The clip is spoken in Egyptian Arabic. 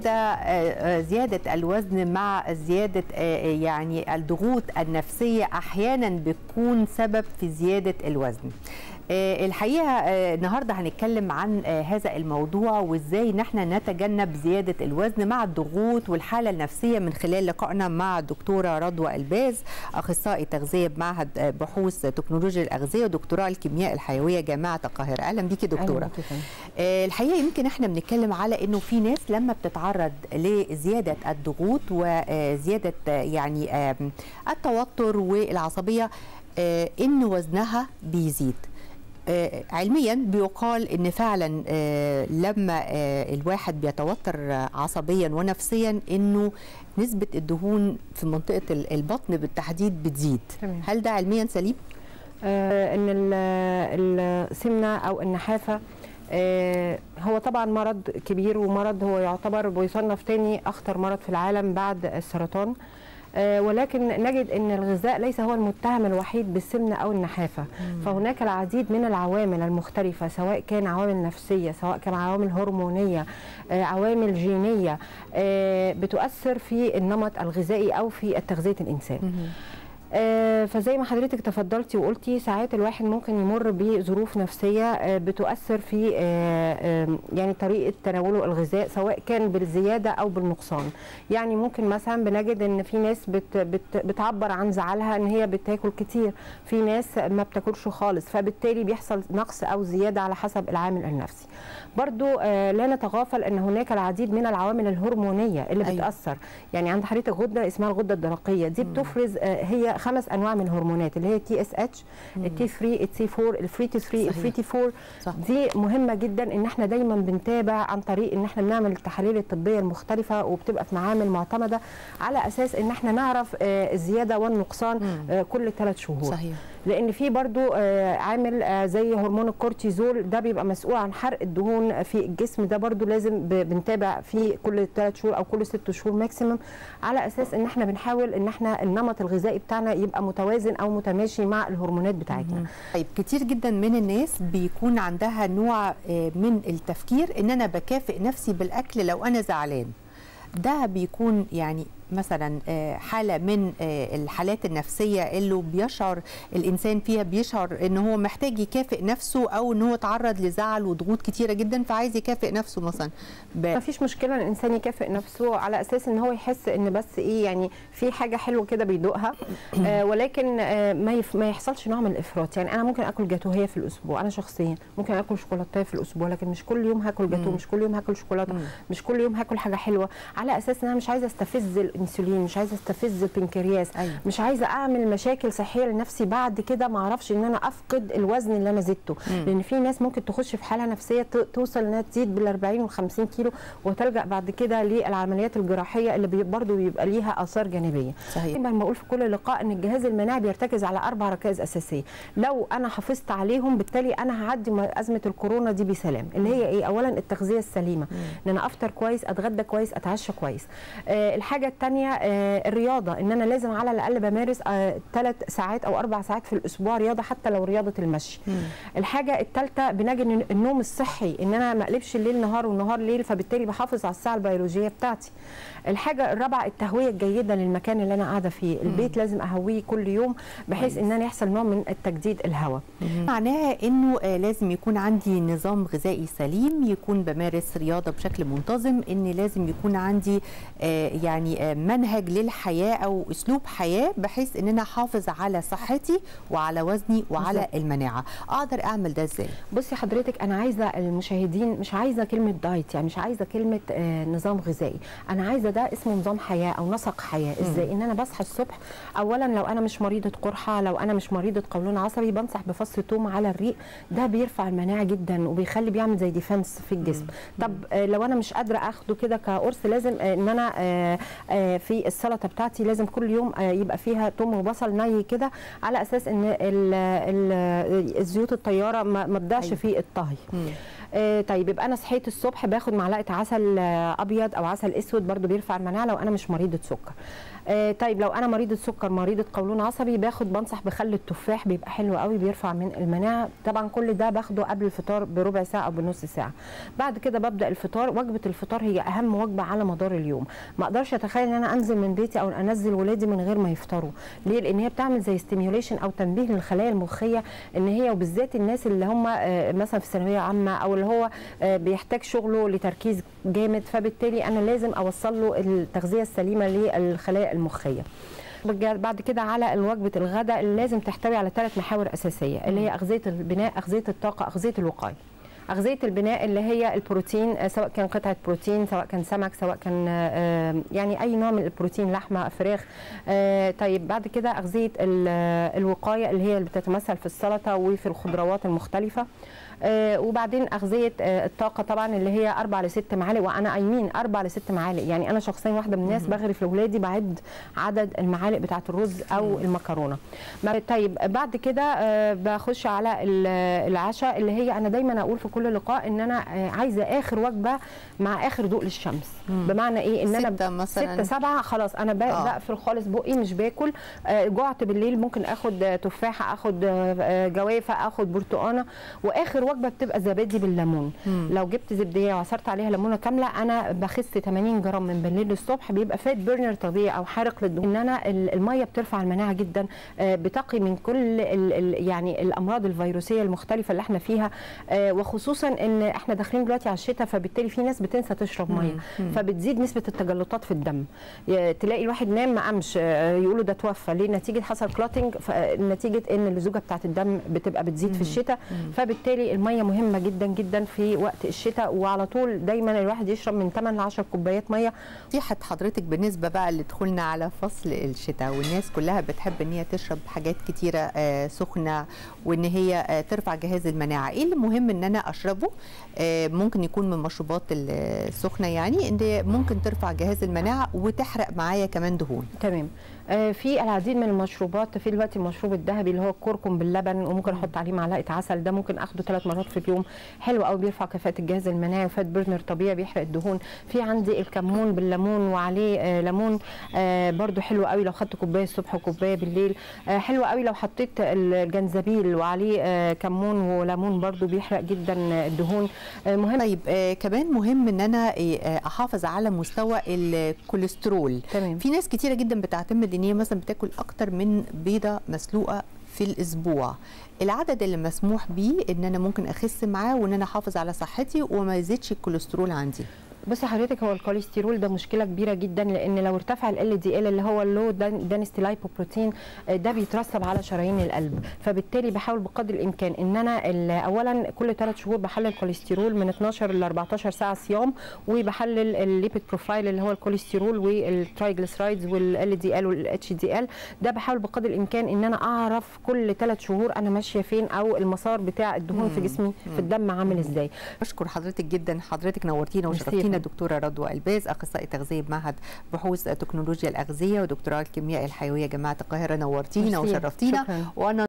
زيادة الوزن مع زيادة يعني الضغوط النفسية أحيانا بتكون سبب في زيادة الوزن الحقيقة النهاردة هنتكلم عن هذا الموضوع وإزاي نحن نتجنب زيادة الوزن مع الضغوط والحالة النفسية من خلال لقائنا مع الدكتورة رضوى الباز أخصائي تغذية بمعهد بحوث تكنولوجيا الأغذية ودكتوراه الكيمياء الحيوية جامعة القاهرة أهلا بيكي دكتورة أهلا الحقيقة يمكن احنا بنتكلم على إنه في ناس لما بتتعرض لزيادة الضغوط وزيادة يعني التوتر والعصبية إن وزنها بيزيد علميا بيقال ان فعلا لما الواحد بيتوتر عصبيا ونفسيا انه نسبه الدهون في منطقه البطن بالتحديد بتزيد تمام. هل ده علميا سليم آه ان السمنه او النحافه آه هو طبعا مرض كبير ومرض هو يعتبر بيصنف تاني اخطر مرض في العالم بعد السرطان آه ولكن نجد ان الغذاء ليس هو المتهم الوحيد بالسمنه او النحافه مم. فهناك العديد من العوامل المختلفه سواء كان عوامل نفسيه سواء كان عوامل هرمونيه آه عوامل جينيه آه بتؤثر في النمط الغذائي او في تغذيه الانسان مم. آه فزي ما حضرتك تفضلتي وقلتي ساعات الواحد ممكن يمر بظروف نفسيه آه بتؤثر في آه يعني طريقه تناوله الغذاء سواء كان بالزياده او بالنقصان يعني ممكن مثلا بنجد ان في ناس بت بت بتعبر عن زعلها ان هي بتاكل كتير في ناس ما بتاكلش خالص فبالتالي بيحصل نقص او زياده على حسب العامل النفسي برضو لا نتغافل ان هناك العديد من العوامل الهرمونيه اللي أيوة. بتاثر يعني عند حضرتك غده اسمها الغده الدرقيه دي بتفرز هي خمس انواع من الهرمونات اللي هي تي اس اتش التي 3 التي 4 الفري تي 3 الفري تي 4 صح. دي مهمه جدا ان احنا دايما بنتابع عن طريق ان احنا بنعمل التحاليل الطبيه المختلفه وبتبقى في معامل معتمده على اساس ان احنا نعرف الزياده والنقصان مم. كل ثلاث شهور صحيح. لان في برضو عامل زي هرمون الكورتيزول ده بيبقى مسؤول عن حرق الدهون في الجسم ده برضو لازم بنتابع فيه كل ثلاث شهور او كل ست شهور ماكسيمم على اساس ان احنا بنحاول ان احنا النمط الغذائي بتاعنا يبقى متوازن او متماشي مع الهرمونات بتاعتنا طيب كتير جدا من الناس بيكون عندها نوع من التفكير ان انا بكافئ نفسي بالاكل لو انا زعلان ده بيكون يعني مثلا حاله من الحالات النفسيه اللي بيشعر الانسان فيها بيشعر ان هو محتاج يكافئ نفسه او ان هو تعرض لزعل وضغوط كتيره جدا فعايز يكافئ نفسه مثلا ب... ما فيش مشكله ان الانسان يكافئ نفسه على اساس ان هو يحس ان بس ايه يعني في حاجه حلوه كده بيدوقها آه ولكن آه ما يف... ما يحصلش نوع من الافراط يعني انا ممكن اكل جاتوهيه في الاسبوع انا شخصيا ممكن اكل شوكولاتيه في الاسبوع لكن مش كل يوم هاكل جاتوه مش كل يوم هاكل شوكولاته مش كل يوم هاكل حاجه حلوه على اساس ان انا مش عايزه استفز الانسولين مش عايزه استفز البنكرياس أيوة. مش عايزه اعمل مشاكل صحيه لنفسي بعد كده ما اعرفش ان انا افقد الوزن اللي انا زدته لان في ناس ممكن تخش في حاله نفسيه توصل انها تزيد بال 40 وال 50 كيلو وتلجا بعد كده للعمليات الجراحيه اللي برضه بيبقى ليها اثار جانبيه صحيح دايما بقول في كل لقاء ان الجهاز المناعي بيرتكز على اربع ركائز اساسيه لو انا حافظت عليهم بالتالي انا هعدي ازمه الكورونا دي بسلام اللي هي ايه اولا التغذيه السليمه ان انا افطر كويس اتغدى كويس اتعشى كويس آه الحاجه الثانيه آه الرياضه ان انا لازم على الاقل بمارس ثلاث آه ساعات او اربع ساعات في الاسبوع رياضه حتى لو رياضه المشي مم. الحاجه الثالثه بنجد النوم الصحي ان انا ما اقلبش الليل نهار والنهار ليل فبالتالي بحافظ على الساعه البيولوجيه بتاعتي الحاجه الرابعه التهويه الجيده للمكان اللي انا قاعده فيه البيت مم. لازم اهويه كل يوم بحيث ان انا يحصل نوع من التجديد الهواء معناها انه آه لازم يكون عندي نظام غذائي سليم يكون بمارس رياضه بشكل منتظم ان لازم يكون عندي آه يعني آه منهج للحياه او اسلوب حياه بحيث ان انا احافظ على صحتي وعلى وزني وعلى بالزبط. المناعه اقدر اعمل ده ازاي بصي حضرتك انا عايزه المشاهدين مش عايزه كلمه دايت يعني مش عايزه كلمه آه نظام غذائي انا عايزه ده اسمه نظام حياه او نسق حياه ازاي ان انا بصحى الصبح اولا لو انا مش مريضه قرحه لو انا مش مريضه قولون عصبي بنصح بفص ثوم على الريق ده بيرفع المناعه جدا وبيخلي بيعمل زي ديفنس في الجسم مم. طب آه لو انا مش قادره اخده كده كقرص لازم آه ان انا آه آه في السلطه بتاعتي لازم كل يوم آه يبقى فيها توم وبصل ني كده على اساس ان ال ال الزيوت الطياره ما تضيعش أيوة. في الطهي آه طيب يبقى انا صحيت الصبح باخد معلقه عسل آه، ابيض او عسل اسود برضو بيرفع المناعه لو انا مش مريضه سكر آه طيب لو انا مريضه سكر مريضه قولون عصبي باخد بنصح بخل التفاح بيبقى حلو قوي بيرفع من المناعه طبعا كل ده باخده قبل الفطار بربع ساعه او بنص ساعه بعد كده ببدا الفطار وجبه الفطار هي اهم وجبه على مدار اليوم ما اقدرش اتخيل ان انا انزل من بيتي او انزل ولادي من غير ما يفطروا ليه لان هي بتعمل زي ستيميوليشن او تنبيه للخلايا المخيه ان هي وبالذات الناس اللي هم آه، مثلا في ثانويه عامه او اللي هو آه، بيحتاج شغله لتركيز جامد فبالتالي انا لازم اوصل له التغذيه السليمه للخلايا المخيه بجا- بعد كده على وجبه الغداء اللي لازم تحتوي على ثلاث محاور اساسيه اللي هي اغذيه البناء اغذيه الطاقه اغذيه الوقايه أغذية البناء اللي هي البروتين آه، سواء كان قطعة بروتين سواء كان سمك سواء كان آه، يعني أي نوع من البروتين لحمة فراخ آه، طيب بعد كده أغذية ال- آه، الوقاية اللي هي اللي بتتمثل في السلطة وفي الخضروات المختلفة آه، وبعدين أغذية آه، الطاقة طبعا اللي هي أربع لست معالق وأنا أيمين أربع لست معالق يعني أنا شخصيا واحدة من الناس بغرف لأولادي بعد عدد المعالق بتاعة الرز أو المكرونة ما- طيب بعد كده آه، بخش على ال- العشاء اللي هي أنا دايما أقول في كل لقاء إن أنا آه، عايزة آخر وجبة مع آخر ضوء للشمس بمعنى إيه إن أنا ستة مثلاً. ستة سبعة خلاص أنا ب- آه. بقفل خالص بقي مش باكل آه، جوعت بالليل ممكن اخد آه، تفاحه اخد آه، آه، جوافه اخد برتقانه واخر وجبه بتبقى زبادي بالليمون لو جبت زبديه وعصرت عليها ليمونه كامله انا بخس 80 جرام من بالليل للصبح بيبقى فات بيرنر طبيعي او حارق للدهون ان انا ال- الميه بترفع المناعه جدا آه، بتقي من كل ال ال يعني الامراض الفيروسيه المختلفه اللي احنا فيها آه، وخصوصا ان احنا داخلين دلوقتي على الشتاء فبالتالي في ناس بتنسى تشرب ميه فبتزيد نسبه التجلطات في الدم ي- تلاقي الواحد نام ما قامش آه، يقولوا ده توفى ليه نتيجه حصل كلوتنج نتيجه ان اللزوجه بتاعت الدم بتبقى بتزيد في الشتاء فبالتالي الميه مهمه جدا جدا في وقت الشتاء وعلى طول دايما الواحد يشرب من 8 ل 10 كوبايات ميه نصيحة حضرتك بالنسبة بقى لدخولنا على فصل الشتاء والناس كلها بتحب ان هي تشرب حاجات كتيرة آه، سخنة وان هي آه، ترفع جهاز المناعة ايه اللي مهم ان انا اشربه آه، ممكن يكون من المشروبات السخنة يعني ان ممكن ترفع جهاز المناعة وتحرق معايا كمان دهون تمام آه، في العديد من المشروبات في دلوقتي المشروب الذهبي اللي هو الكركم باللبن وممكن احط عليه معلقه عسل ده ممكن اخده ثلاث مرات في اليوم حلو قوي بيرفع كفاءه الجهاز المناعي وفات بيرنر طبيعي بيحرق الدهون في عندي الكمون بالليمون وعليه آه ليمون آه برده حلو قوي لو خدت كوبايه الصبح وكوبايه بالليل آه حلو قوي لو حطيت الجنزبيل وعليه آه كمون وليمون برده بيحرق جدا الدهون آه مهم طيب آه كمان مهم ان انا آه احافظ على مستوى الكوليسترول تمام في ناس كتيره جدا بتعتمد ان هي مثلا بتاكل اكتر من بيضه مسلوقه في الاسبوع العدد اللي مسموح بيه ان انا ممكن اخس معاه وان انا احافظ على صحتي وما يزيدش الكوليسترول عندي بصي حضرتك هو الكوليسترول ده مشكله كبيره جدا لان لو ارتفع ال دي ال اللي هو اللو دانستي لايبوبروتين آه، ده بيترسب على شرايين القلب فبالتالي بحاول بقدر الامكان ان انا ال- اولا كل ثلاث شهور بحلل كوليسترول من 12 ل 14 ساعه صيام وبحلل الليبيد بروفايل اللي هو الكوليسترول والترايجليسرايدز والال دي ال والاتش دي ال ده بحاول بقدر الامكان ان انا اعرف كل ثلاث شهور انا ماشيه فين او المسار بتاع الدهون في جسمي في الدم عامل ازاي بشكر حضرتك جدا حضرتك نورتينا ميرسي يا وشرفتينا فندم. دكتوره رضوى الباز اخصائي تغذيه بمعهد بحوث تكنولوجيا الاغذيه ودكتوراه الكيمياء الحيويه جامعه القاهره نورتينا ميرسي. وشرفتينا شكراً. وانا